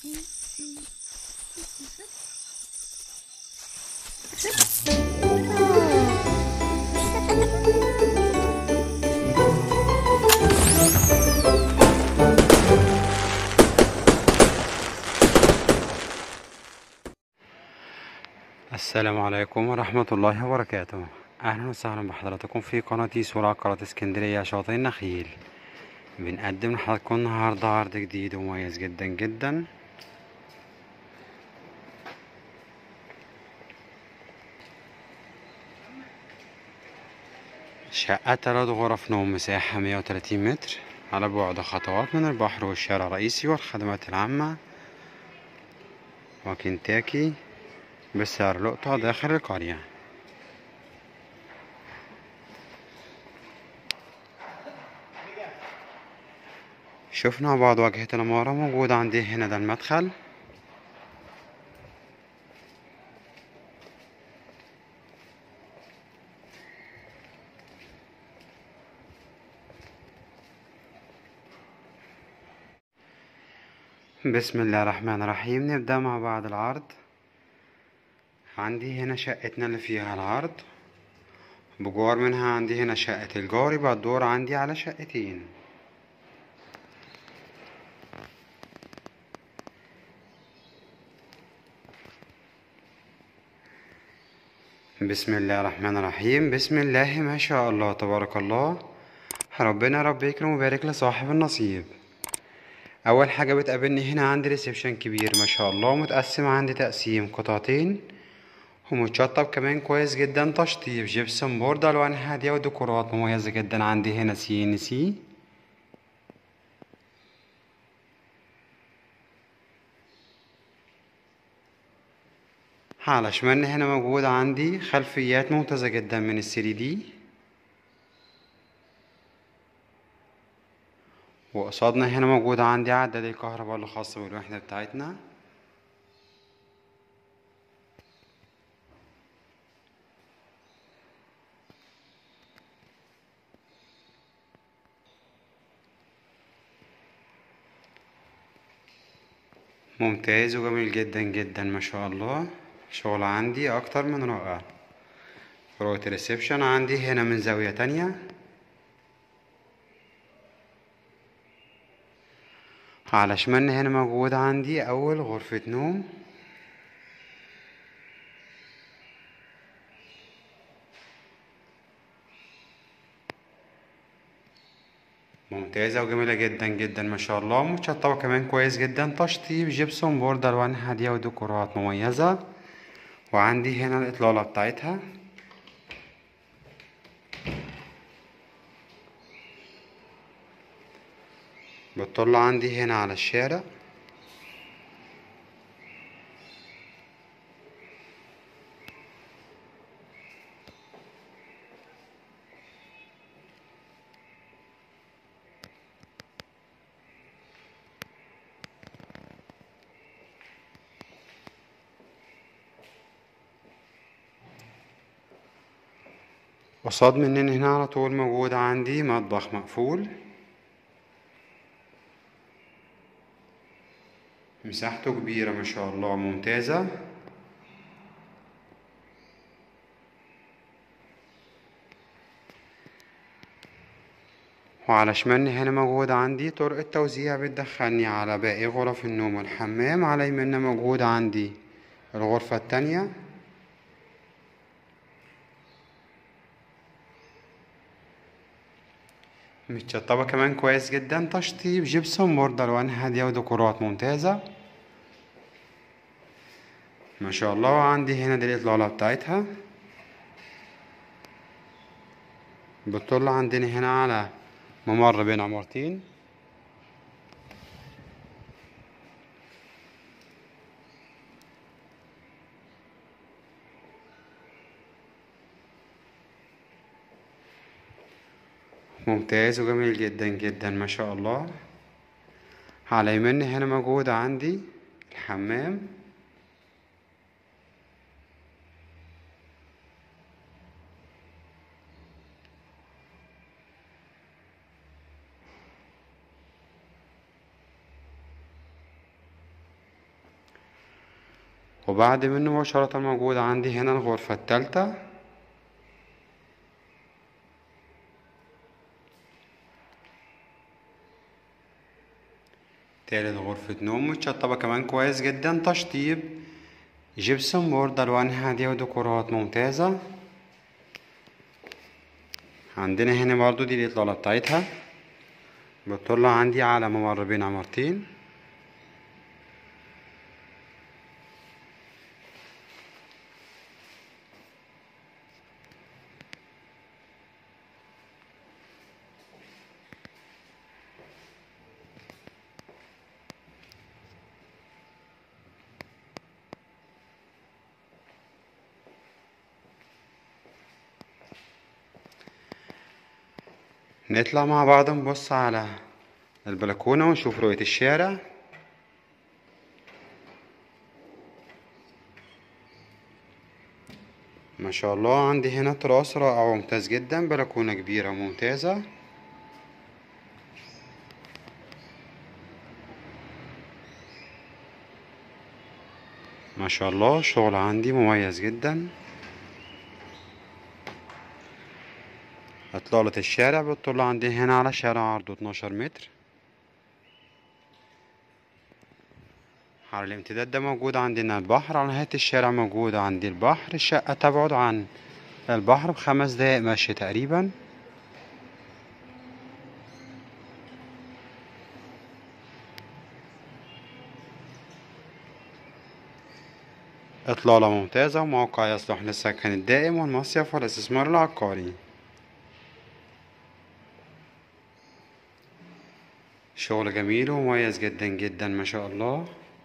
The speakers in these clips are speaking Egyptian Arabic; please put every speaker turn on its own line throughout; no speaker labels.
السلام عليكم ورحمة الله وبركاته أهلا وسهلا بحضراتكم في قناتي سورة قناة اسكندرية شاطئ النخيل بنقدم لحضراتكم النهاردة عرض جديد ومميز جدا جدا شقة تلات غرف نوم مساحة مية وتلاتين متر على بعد خطوات من البحر والشارع الرئيسي والخدمات العامة وكنتاكي بسعر لقطة داخل القرية شفنا بعض واجهة العمارة موجودة عندي هنا ده المدخل بسم الله الرحمن الرحيم نبدأ مع بعض العرض عندي هنا شقتنا اللي فيها العرض بجوار منها عندي هنا شقة الجار يبقى الدور عندي على شقتين بسم الله الرحمن الرحيم بسم الله ما شاء الله تبارك الله ربنا رب يكرم ويبارك لصاحب النصيب اول حاجه بتقابلني هنا عندي ريسبشن كبير ما شاء الله متقسم عندي تقسيم قطعتين ومتشطب كمان كويس جدا تشطيب جبسن بورد الوان هاديه وديكورات مميزه جدا عندي هنا سي ان سي على شمالنا هنا موجود عندي خلفيات ممتازه جدا من الثري دي وقصادنا هنا موجود عندي عداد الكهرباء الخاص بالوحدة بتاعتنا ممتاز وجميل جدا جدا ما شاء الله شغل عندي اكتر من رائع فروة الريسبشن عندي هنا من زاوية تانية على شمالنا هنا موجود عندي أول غرفة نوم ممتازة وجميلة جدا جدا ما شاء الله متشطبة كمان كويس جدا تشطيب جبسون بورد ألوان هادية وديكورات مميزة وعندي هنا الإطلالة بتاعتها بتطل عندي هنا على الشارع قصاد مننا هنا على طول موجود عندي مطبخ مقفول مساحته كبيرة ما شاء الله ممتازة وعلى شمالنا هنا موجود عندي طرق التوزيع بتدخلني على باقي غرف النوم والحمام على يمنا موجود عندي الغرفة التانية متشطبة كمان كويس جدا تشطيب جبسون بورد ألوان هادية وديكورات ممتازة ما شاء الله عندي هنا دي الإطلالة بتاعتها بتطل عندنا هنا على ممر بين عمارتين ممتاز وجميل جدا جدا ما شاء الله على يمين هنا موجود عندي الحمام وبعد منه مباشرة موجود عندي هنا الغرفة التالتة تالت غرفة نوم متشطبة كمان كويس جدا تشطيب جبسون بورد ألوان هادية وديكورات ممتازة عندنا هنا برضو دي الإطلالة بتاعتها بتطل عندي على ممر بين عمارتين نطلع مع بعض نبص على البلكونة ونشوف رؤية الشارع ما شاء الله عندي هنا تراس رائع وممتاز جدا بلكونة كبيرة وممتازة ما شاء الله شغل عندي مميز جدا إطلالة الشارع بتطل عندي هنا على شارع عرضه 12 متر على الامتداد ده موجود عندنا البحر على نهاية الشارع موجود عندي البحر الشقة تبعد عن البحر بخمس دقايق مشي تقريبا إطلالة ممتازة وموقع يصلح للسكن الدائم والمصيف والاستثمار العقاري شغل جميل ومميز جدا جدا ما شاء الله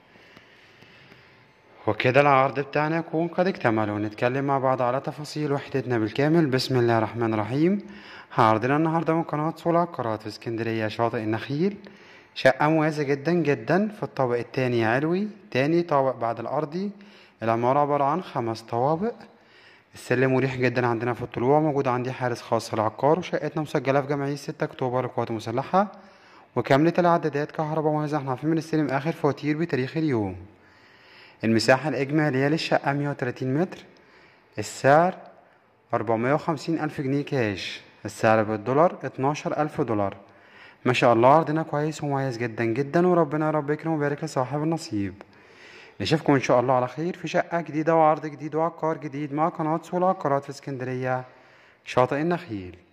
وكده العرض بتاعنا يكون قد اكتمل ونتكلم مع بعض على تفاصيل وحدتنا بالكامل بسم الله الرحمن الرحيم عرضنا النهاردة من قناة صولة عقارات في اسكندرية شاطئ النخيل شقة مميزة جدا جدا في الطابق التاني علوي تاني طابق بعد الأرضي العمارة عبارة عن خمس طوابق السلم مريح جدا عندنا في الطلوع موجود عندي حارس خاص للعقار وشقتنا مسجلة في جمعية ستة أكتوبر للقوات المسلحة وكاملة العدادات كهرباء وهذا احنا عارفين بنستلم آخر فواتير بتاريخ اليوم المساحة الإجمالية للشقة مية وتلاتين متر السعر أربعمية وخمسين ألف جنيه كاش السعر بالدولار اتناشر ألف دولار ما شاء الله عرضنا كويس ومميز جدا جدا وربنا يا رب يكرم ويبارك لصاحب النصيب نشوفكم إن شاء الله على خير في شقة جديدة وعرض جديد وعقار جديد مع قناة سول عقارات في اسكندرية شاطئ النخيل